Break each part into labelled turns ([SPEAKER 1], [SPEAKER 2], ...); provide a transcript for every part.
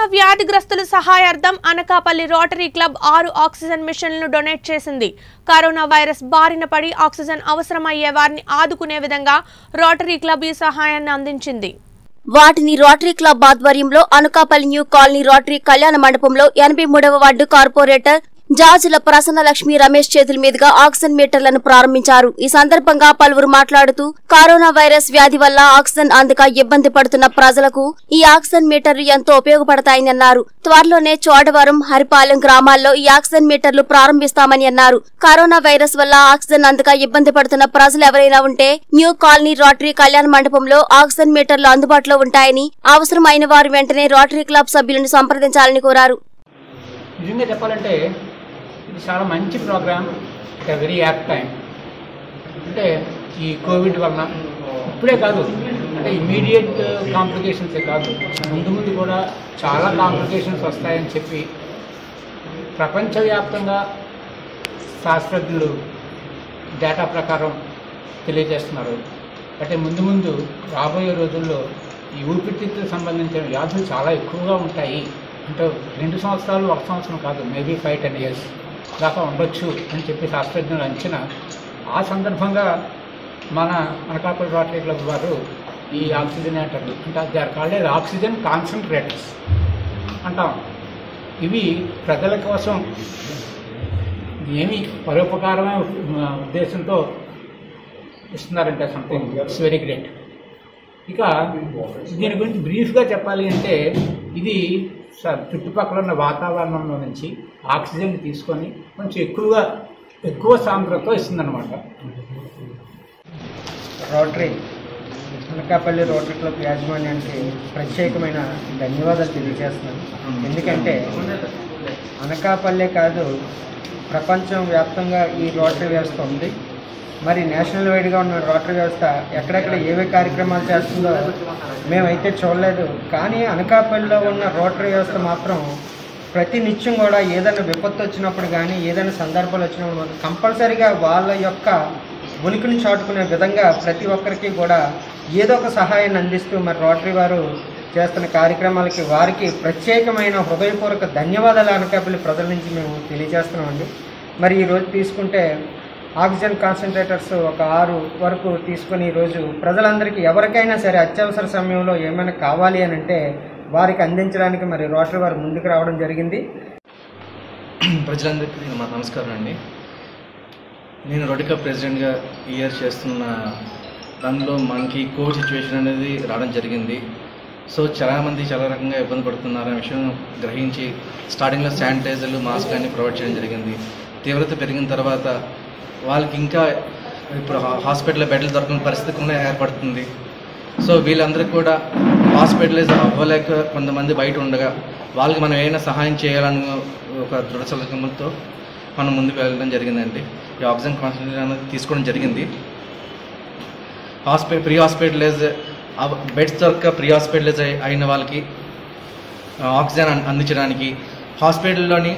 [SPEAKER 1] వ్యాధిగ్రస్తుల సహాయార్థం Anakapalli rotary club ఆరు oxygen మిషన్లను డొనేట్ చేసింది కరోనా వైరస్ బారిన పడి ఆక్సిజన్ అవసరమయ్యే వారిని ఆదుకునే విధంగా రోటరీ క్లబ్ ఈ సహాయాన్ని అందించింది
[SPEAKER 2] వాటిని రోటరీ క్లబ్ ఆధ్వర్యంలో అనకాపల్లి న్యూ కాలనీ రోటరీ కళ్యాణ మండపంలో ఎనభై మూడవ వార్డు కార్పొరేటర్ జాజుల ప్రసన్న లక్ష్మి రమేష్ చేతుల మీదుగా ఆక్సిజన్ మీటర్లను ప్రారంభించారు ఈ సందర్భంగా పలువురు మాట్లాడుతూ కరోనా వైరస్ వ్యాధి వల్ల ఆక్సిజన్ అందక ఇబ్బంది పడుతున్న ప్రజలకు ఈ ఆక్సిజన్ మీటర్లు ఎంతో ఉపయోగపడతాయని అన్నారు త్వరలోనే చోడవరం హరిపాలెం గ్రామాల్లో ఈ ఆక్సిజన్ మీటర్లు ప్రారంభిస్తామని అన్నారు కరోనా వైరస్ వల్ల ఆక్సిజన్ అందక ఇబ్బంది పడుతున్న ప్రజలు ఎవరైనా ఉంటే న్యూ కాలనీ రోటరీ కళ్యాణ మండపంలో ఆక్సిజన్ మీటర్లు అందుబాటులో ఉంటాయని అవసరమైన వారు వెంటనే రోటరీ క్లబ్ సభ్యులను సంప్రదించాలని కోరారు
[SPEAKER 3] నిజంగా చెప్పాలంటే ఇది చాలా మంచి program it very app time అంటే ఈ కోవిడ్ వలన ఇప్పుడే కాదు అంటే ఇమీడియట్ కాంప్లికేషన్సే కాదు ముందు ముందు కూడా చాలా కాంప్లికేషన్స్ వస్తాయని చెప్పి ప్రపంచవ్యాప్తంగా శాస్త్రజ్ఞులు డేటా ప్రకారం తెలియజేస్తున్నారు అంటే ముందు ముందు రాబోయే రోజుల్లో ఈ ఊపిరితిత్తులకు సంబంధించిన వ్యాధులు చాలా ఎక్కువగా ఉంటాయి అంటే రెండు సంవత్సరాలు ఒక సంవత్సరం కాదు మేబీ ఫైవ్ టెన్ ఇయర్స్ దాకా ఉండొచ్చు అని చెప్పి శాస్త్రజ్ఞులు అంచనా ఆ సందర్భంగా మన అనకాపల్లి రోటరీ క్లబ్ వారు ఈ ఆక్సిజనేటర్లు అంటే they are called oxygen concentrators అంటాం ఇవి ప్రజల కోసం ఏమి పరోపకారమే ఉ- ఉద్దేశంతో ఇస్తున్నారంటే సంథింగ్ ఇట్స్ వెరీ గ్రేట్ ఇక దీని గురించి బ్రీఫ్గా చెప్పాలి అంటే ఇది స- చుట్టుపక్కల ఉన్న వాతావరణంలో నుంచి ఆక్సిజన్ తీసుకొని కొంచెం ఎక్కువగా ఎక్కువ సాంద్రతతో ఇస్తుందన్నమాట
[SPEAKER 4] రోటరీ అనకాపల్లి రోటరీ క్లబ్ యాజమాన్యానికి ప్రత్యేకమైన ధన్యవాదాలు తెలియజేస్తున్నాను ఎందుకంటే అనకాపల్లే కాదు ప్రపంచం వ్యాప్తంగా ఈ రోటరీ వ్యవస్థ ఉంది మరి నేషనల్ వైడ్గా ఉన్న రోటరీ వ్యవస్థ ఎక్కడెక్కడ ఏవే కార్యక్రమాలు చేస్తుందో మేమైతే చూడలేదు కానీ అనకాపల్లిలో ఉన్న రోటరీ వ్యవస్థ మాత్రం ప్రతి నిత్యం కూడా ఏదైనా విపత్తు వచ్చినప్పుడు కానీ ఏదైనా సందర్భాలు వచ్చినప్పుడు మాత్రం కంపల్సరీగా వాళ్ళ యొక్క ఉనికిని చాటుకునే విధంగా ప్రతి ఒక్కరికి కూడా ఏదో ఒక సహాయాన్ని అందిస్తూ మరి రోటరీ వారు చేస్తున్న కార్యక్రమాలకి వారికి ప్రత్యేకమైన హృదయపూర్వక ధన్యవాదాలు అనకాపల్లి ప్రజల నుంచి మేము తెలియజేస్తున్నామండి మరి ఈరోజు తీసుకుంటే ఆక్సిజన్ కాన్సన్ట్రేటర్స్ ఒక ఆరు వరకు తీసుకొని ఈరోజు ప్రజలందరికీ ఎవరికైనా సరే అత్యవసర సమయంలో ఏమైనా కావాలి అని అంటే వారికి అందించడానికి మరి రోటరీ వారు ముందుకు రావడం జరిగింది
[SPEAKER 5] ప్రజలందరికీ మా నమస్కారం అండి నేను రొడికా ప్రెసిడెంట్గా ఈ ఇయర్ చేస్తున్న దానిలో మనకి కోవిడ్ సిచ్యువేషన్ అనేది రావడం జరిగింది సో చాలామంది చాలా రకంగా ఇబ్బంది పడుతున్నారు అనే విషయం గ్రహించి స్టార్టింగ్లో శానిటైజర్లు మాస్క్ అన్ని ప్రొవైడ్ చేయడం జరిగింది తీవ్రత పెరిగిన తర్వాత వాళ్ళకి ఇంకా ఇప్పుడు హా- హాస్పిటల్లో బెడ్లు దొరకని పరిస్థితి కూడా ఏర్పడుతుంది సో వీళ్ళందరికీ కూడా హాస్పిటలైజ్ అవ్వలేక కొంతమంది బయట ఉండగా వాళ్ళకి మనం ఏమైనా సహాయం చేయాలని ఒక దృఢ సంకల్పంతో మనం ముందుకు వెళ్ళడం జరిగిందండి ఈ ఆక్సిజన్ కాన్సన్ట్రేటర్ అనేది తీసుకోవడం జరిగింది హాస్పిటల్ ప్రీ హాస్పిటలైజ్ బెడ్స్ దొరక ప్రీ హాస్పిటలైజ్ అయి- అయిన వాళ్ళకి ఆ, ఆక్సిజన్ అన్- అందించడానికి హాస్పిటల్లోని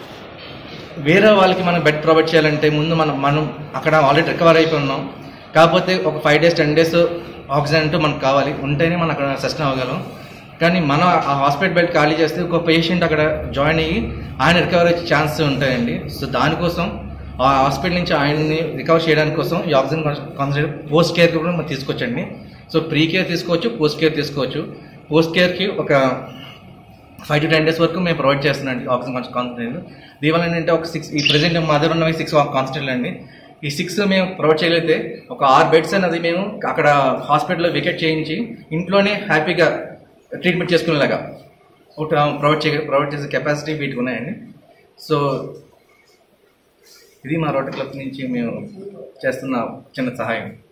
[SPEAKER 5] వేరే వాళ్ళకి మనం బెడ్ ప్రొవైడ్ చేయాలంటే ముందు మనం మనం అక్కడ ఆల్రెడీ రికవర్ అయిపోయి ఉన్నాం కాకపోతే ఒక five days ten days oxygen అంటూ మనకు కావాలి ఉంటేనే మనం అక్కడ సస్టైన్ అవ్వగలం కానీ మనం ఆ హాస్పిటల్ బెడ్ ఖాళీ చేస్తే ఒక పేషెంట్ అక్కడ జాయిన్ అయ్యి ఆయన రికవర్ అయ్యే ఛాన్స్ ఉంటాయండి సో దానికోసం ఆ హాస్పిటల్ నుంచి ఆయన్ని రికవర్ చేయడానికి కోసం ఈ ఆక్సిజన్ కాన్సన్ట్రేట్ పోస్ట్ కేర్ కూడా మనం తీసుకొచ్చండి సో ప్రీ కేర్ తీసుకోవచ్చు పోస్ట్ కేర్ తీసుకోవచ్చు పోస్ట్ కేర్కి ఒక ఫైవ్ టు టెన్ డేస్ వరకు మేము ప్రొవైడ్ చేస్తున్నాం ఆక్సిజన్ కాన్సన్ట్రేట్ దీనివల్ల ఏంటంటే ఒక సిక్స్ ఈ ప్రెసెంట్ మా దగ్గర ఉన్నవి సిక్స్ కాన్సన్ట్రేట్లు అండి ఈ సిక్స్ మేము ప్రొవైడ్ చేయగలిగితే ఒక ఆరు బెడ్స్ అనేది మేము అక్కడ హాస్పిటల్లో వికెట్ చేయించి ఇంట్లోనే హ్యాపీగా ట్రీట్మెంట్ చేసుకునేలాగా ఒకటి ప్రొవైడ్ చే ప్రొవైడ్ చేసే కెపాసిటీ వీటికి ఉన్నాయండి సో ఇది మా రోటరీ క్లబ్ నుంచి మేము చేస్తున్న చిన్న సహాయం